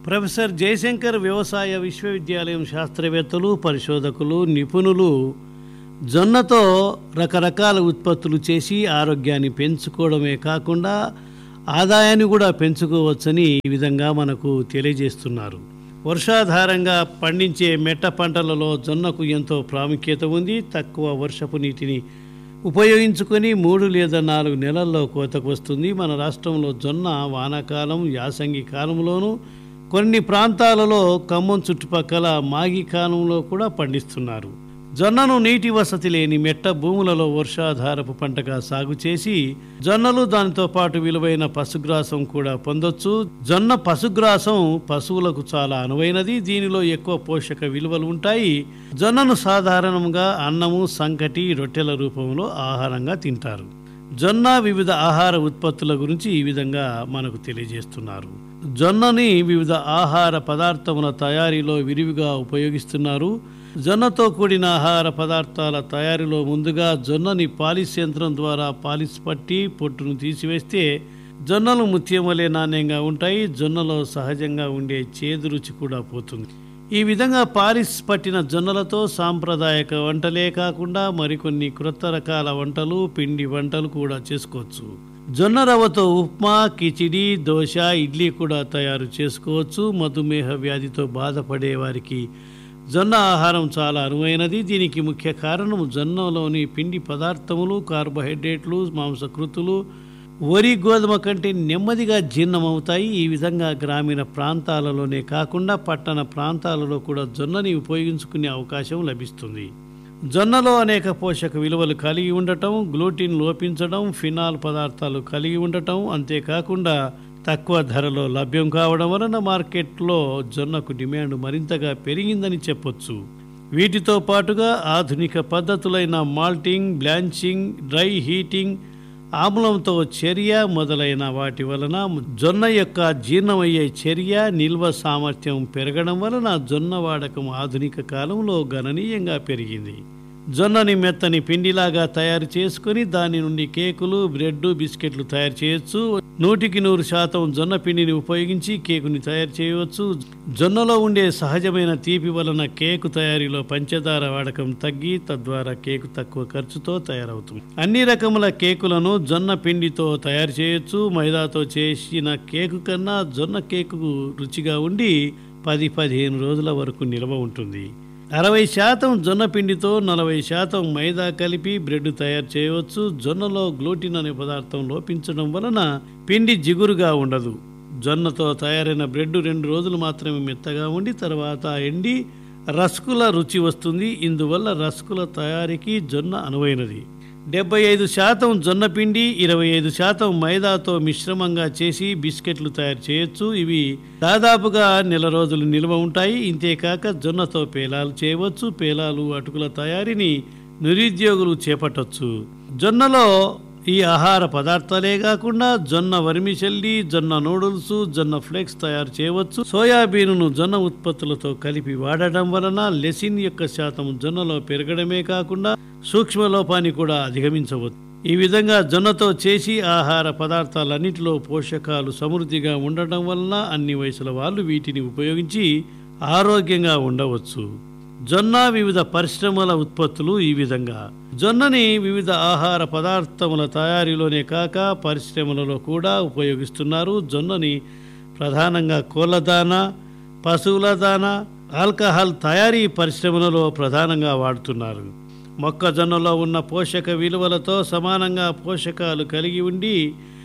professor Jayashankar వ్యవసాయ విశ్వవిద్యాలయం శాస్త్రవేత్తలు పరిశోధకులు నిపుణులు జొన్నతో రకరకాల ఉత్పత్తులు చేసి ఆరోగ్యాన్ని పెంచుకోవడమే కాకుండా ఆదాయాన్ని కూడా పెంచుకోవచ్చని ఈ విధంగా మనకు తెలియజేస్తున్నారు వర్షాధారంగా పండించే మెట్ట పంటలలో జొన్నకు ఎంతో ప్రాముఖ్యత ఉంది తక్కువ వర్షపు నీటిని ఉపయోగించుకొని మూడు లేదా నాలుగు నెలల్లో కోతకు వస్తుంది మన రాష్ట్రంలో జొన్న వానాకాలం యాసంగి కాలంలోనూ కొన్ని ప్రాంతాలలో ఖమ్మం చుట్టుపక్కల మాగి కాలంలో కూడా పండిస్తున్నారు జొన్నను నీటి వసతి లేని మెట్ట భూములలో వర్షాధారపు పంటగా సాగు చేసి జొన్నలు దానితో పాటు విలువైన పశుగ్రాసం కూడా పొందొచ్చు జొన్న పశుగ్రాసం పశువులకు చాలా అనువైనది దీనిలో ఎక్కువ పోషక విలువలు ఉంటాయి జొన్నను సాధారణంగా అన్నము సంకటి రొట్టెల రూపంలో ఆహారంగా తింటారు జొన్న వివిధ ఆహార ఉత్పత్తుల గురించి ఈ విధంగా మనకు తెలియజేస్తున్నారు జొన్నని వివిధ ఆహార పదార్థముల తయారీలో విరివిగా ఉపయోగిస్తున్నారు జొన్నతో కూడిన ఆహార పదార్థాల తయారీలో ముందుగా జొన్నని పాలిష్ యంత్రం ద్వారా పాలిష్ పట్టి పొట్టును తీసివేస్తే జొన్నలు ముత్యం వలె నాణ్యంగా ఉంటాయి జొన్నలో సహజంగా ఉండే చేదు రుచి కూడా పోతుంది ఈ విధంగా పాలిష్ పట్టిన జొన్నలతో సాంప్రదాయక వంటలే కాకుండా మరికొన్ని క్రొత్త రకాల వంటలు పిండి వంటలు కూడా చేసుకోవచ్చు జొన్న రవ్వతో ఉప్మా కిచిడి దోశ ఇడ్లీ కూడా తయారు చేసుకోవచ్చు మధుమేహ వ్యాధితో బాధపడే వారికి జొన్న ఆహారం చాలా అనువైనది దీనికి ముఖ్య కారణం జొన్నలోని పిండి పదార్థములు కార్బోహైడ్రేట్లు మాంసకృతులు వరి గోధుమ కంటే నెమ్మదిగా జీర్ణమవుతాయి ఈ విధంగా గ్రామీణ ప్రాంతాలలోనే కాకుండా పట్టణ ప్రాంతాలలో కూడా జొన్నని ఉపయోగించుకునే అవకాశం లభిస్తుంది జొన్నలో అనేక పోషక విలువలు కలిగి ఉండటం గ్లూటిన్ లోపించడం ఫినాల్ పదార్థాలు కలిగి ఉండటం అంతేకాకుండా తక్కువ ధరలో లభ్యం కావడం వలన మార్కెట్లో జొన్నకు డిమాండ్ మరింతగా పెరిగిందని చెప్పొచ్చు వీటితో పాటుగా ఆధునిక పద్ధతులైన మాల్టింగ్ బ్లాంచింగ్ డ్రై హీటింగ్ ఆమ్లంతో చర్య మొదలైన వాటి వలన జొన్న యొక్క జీర్ణమయ్యే చర్య నిల్వ సామర్థ్యం పెరగడం వలన జొన్న వాడకం ఆధునిక కాలంలో గణనీయంగా పెరిగింది జొన్నని మెత్తని పిండిలాగా తయారు చేసుకొని దాని నుండి కేకులు బ్రెడ్ బిస్కెట్లు తయారు చేయొచ్చు నూటికి నూరు శాతం జొన్న పిండిని ఉపయోగించి కేకుని తయారు చేయవచ్చు జొన్నలో ఉండే సహజమైన తీపి వలన కేకు తయారీలో పంచదార వాడకం తగ్గి తద్వారా కేకు తక్కువ ఖర్చుతో తయారవుతుంది అన్ని రకముల కేకులను జొన్న పిండితో తయారు చేయొచ్చు మైదాతో చేసిన కేకు కన్నా జొన్న కేకు రుచిగా ఉండి పది పదిహేను రోజుల వరకు నిల్వ ఉంటుంది అరవై శాతం జొన్న పిండితో నలభై శాతం మైదా కలిపి బ్రెడ్ తయారు చేయవచ్చు జొన్నలో గ్లూటిన్ అనే పదార్థం లోపించడం వలన పిండి జిగురుగా ఉండదు జొన్నతో తయారైన బ్రెడ్ రెండు రోజులు మాత్రమే మెత్తగా ఉండి తర్వాత ఎండి రస్కుల రుచి వస్తుంది ఇందువల్ల రస్కుల తయారీకి జొన్న అనువైనది డెబ్బై ఐదు శాతం జొన్న పిండి ఇరవై ఐదు శాతం మైదాతో మిశ్రమంగా చేసి బిస్కెట్లు తయారు చేయొచ్చు ఇవి దాదాపుగా నెల రోజులు నిల్వ ఉంటాయి ఇంతేకాక జొన్నతో పేలాలు చేయవచ్చు పేలాలు అటుకుల తయారీని నిరుద్యోగులు చేపట్టవచ్చు జొన్నలో ఈ ఆహార పదార్థాలే కాకుండా జొన్న వరిమిచెల్లి జొన్న నూడిల్స్ జొన్న ఫ్లేక్స్ తయారు చేయవచ్చు సోయాబీన్ను జొన్న ఉత్పత్తులతో కలిపి వాడటం వలన లెసిన్ యొక్క శాతం జొన్నలో పెరగడమే కాకుండా సూక్ష్మ లోపాన్ని కూడా అధిగమించవచ్చు ఈ విధంగా జొన్నతో చేసి ఆహార పదార్థాలన్నిటిలో పోషకాలు సమృద్ధిగా ఉండటం వలన అన్ని వయసుల వాళ్ళు వీటిని ఉపయోగించి ఆరోగ్యంగా ఉండవచ్చు జొన్న వివిధ పరిశ్రమల ఉత్పత్తులు ఈ విధంగా జొన్నని వివిధ ఆహార పదార్థముల తయారీలోనే కాక పరిశ్రమలలో కూడా ఉపయోగిస్తున్నారు జొన్నని ప్రధానంగా కోళ్ళ దానా పశువుల దానా ఆల్కహాల్ తయారీ పరిశ్రమలలో ప్రధానంగా వాడుతున్నారు మొక్కజొన్నలో ఉన్న పోషక విలువలతో సమానంగా పోషకాలు కలిగి ఉండి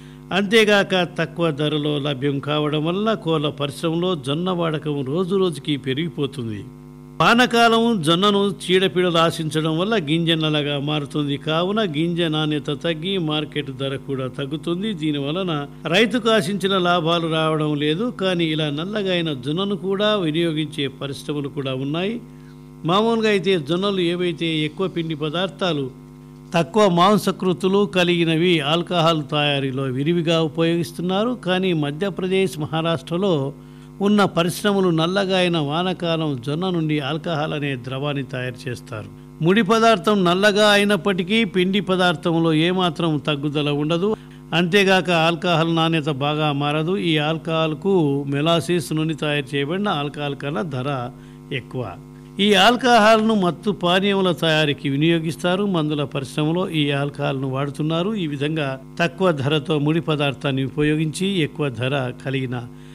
అంతేగాక తక్కువ ధరలో లభ్యం కావడం వల్ల కోళ్ళ పరిశ్రమలో జొన్న వాడకం రోజు రోజుకి పెరిగిపోతుంది పానకాలం జొన్నను చీడపీడలు ఆశించడం వల్ల గింజ నల్లగా మారుతుంది కావున గింజ నాణ్యత తగ్గి మార్కెట్ ధర కూడా తగ్గుతుంది దీని వలన రైతుకు ఆశించిన లాభాలు రావడం లేదు కానీ ఇలా నల్లగా అయిన జొన్నను కూడా వినియోగించే పరిశ్రమలు కూడా ఉన్నాయి మామూలుగా అయితే జొన్నలు ఏవైతే ఎక్కువ పిండి పదార్థాలు తక్కువ మాంసకృతులు కలిగినవి ఆల్కహాల్ తయారీలో విరివిగా ఉపయోగిస్తున్నారు కానీ మధ్యప్రదేశ్ మహారాష్ట్రలో ఉన్న పరిశ్రమలు నల్లగా అయిన వానకాలం జొన్న నుండి ఆల్కహాల్ అనే ద్రవాన్ని తయారు చేస్తారు ముడి పదార్థం నల్లగా అయినప్పటికీ పిండి పదార్థంలో ఏమాత్రం తగ్గుదల ఉండదు అంతేగాక ఆల్కహాల్ నాణ్యత బాగా మారదు ఈ ఆల్కహాల్కు మెలాసిస్ నుండి తయారు చేయబడిన ఆల్కహాల్ కన్నా ధర ఎక్కువ ఈ ఆల్కహాల్ను మత్తు పానీయముల తయారీకి వినియోగిస్తారు మందుల పరిశ్రమలో ఈ ఆల్కహాల్ను వాడుతున్నారు ఈ విధంగా తక్కువ ధరతో ముడి పదార్థాన్ని ఉపయోగించి ఎక్కువ ధర కలిగిన